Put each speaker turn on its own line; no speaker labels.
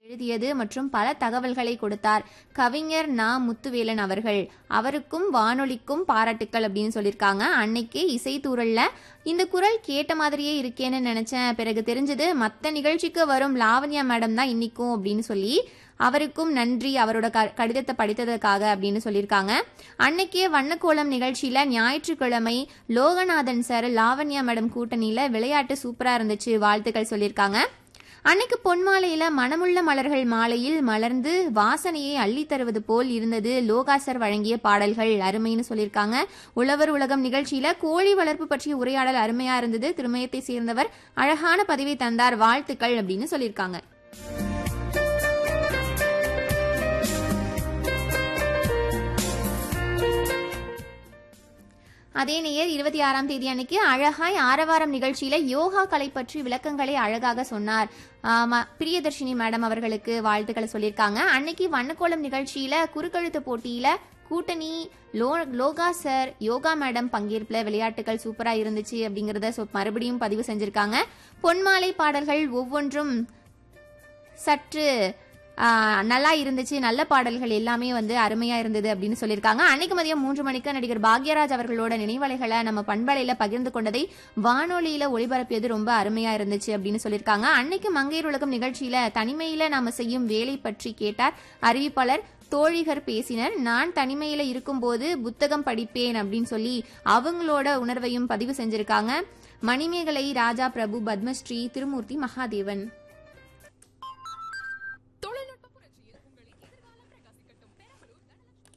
எழுதியது மற்றும் பல தகவல்களை கொடுத்தார் கவிஞர் நா முத்துவேலன் அவர்கள் அவருக்கும் வானொலிக்கும் பாராட்டுக்கள் அப்படின்னு சொல்லியிருக்காங்க அன்னைக்கே இசைத்தூரல்ல இந்த குரல் கேட்ட மாதிரியே இருக்கேன்னு நினைச்சேன் பிறகு தெரிஞ்சது மற்ற நிகழ்ச்சிக்கு வரும் லாவண்யா மேடம் தான் இன்னிக்கும் அப்படின்னு சொல்லி அவருக்கும் நன்றி அவரோட க கடிதத்தை படித்ததற்காக அப்படின்னு சொல்லியிருக்காங்க அன்னைக்கே வண்ணக்கோலம் நிகழ்ச்சியில ஞாயிற்றுக்கிழமை லோகநாதன் சார் லாவண்யா மேடம் கூட்டணியில விளையாட்டு சூப்பரா இருந்துச்சு வாழ்த்துக்கள் சொல்லியிருக்காங்க அன்னைக்கு பொன்மாலையில மனமுள்ள மலர்கள் மாலையில் மலர்ந்து வாசனையை அள்ளி தருவது போல் இருந்தது லோகாசர் வழங்கிய பாடல்கள் அருமைன்னு சொல்லியிருக்காங்க உழவர் உலகம் நிகழ்ச்சியில கோழி வளர்ப்பு பற்றிய உரையாடல் அருமையா இருந்தது திருமயத்தை சேர்ந்தவர் அழகான பதிவை தந்தார் வாழ்த்துக்கள் அப்படின்னு சொல்லியிருக்காங்க அதே நேயர் இருபத்தி ஆறாம் தேதி அன்னைக்கு அழகாய் ஆரவாரம் நிகழ்ச்சியில யோகா கலை பற்றி விளக்கங்களை அழகாக சொன்னார் ஆமா, பிரியதர்ஷினி மேடம் அவர்களுக்கு வாழ்த்துக்களை சொல்லியிருக்காங்க அன்னைக்கு வண்ணக்கோலம் நிகழ்ச்சியில குறுக்கெழுத்து போட்டியில கூட்டணி லோ லோகா சார் யோகா மேடம் பங்கேற்புல விளையாட்டுகள் சூப்பரா இருந்துச்சு அப்படிங்கறத சொ- மறுபடியும் பதிவு செஞ்சிருக்காங்க பொன்மாலை பாடல்கள் ஒவ்வொன்றும் சற்று ஆ, நல்லா இருந்துச்சு நல்ல பாடல்கள் எல்லாமே வந்து அருமையா இருந்தது அப்படின்னு சொல்லியிருக்காங்க அன்னைக்கு மதியம் மூன்று மணிக்கு நடிகர் பாக்யராஜ் அவர்களோட நினைவலைகளை நம்ம பண்பலையில பகிர்ந்து கொண்டதை வானொலியில ஒளிபரப்பியது ரொம்ப அருமையா இருந்துச்சு அப்படின்னு சொல்லியிருக்காங்க அன்னைக்கு மங்கையர் உலகம் நிகழ்ச்சியில தனிமையில நாம செய்யும் வேலை பற்றி கேட்டார் அறிவிப்பாளர் தோழிகர் பேசினர் நான் தனிமையில இருக்கும்போது புத்தகம் படிப்பேன் அப்படின்னு சொல்லி அவங்களோட உணர்வையும் பதிவு செஞ்சிருக்காங்க மணிமேகலை ராஜா பிரபு பத்மஸ்ரீ திருமூர்த்தி மகாதேவன்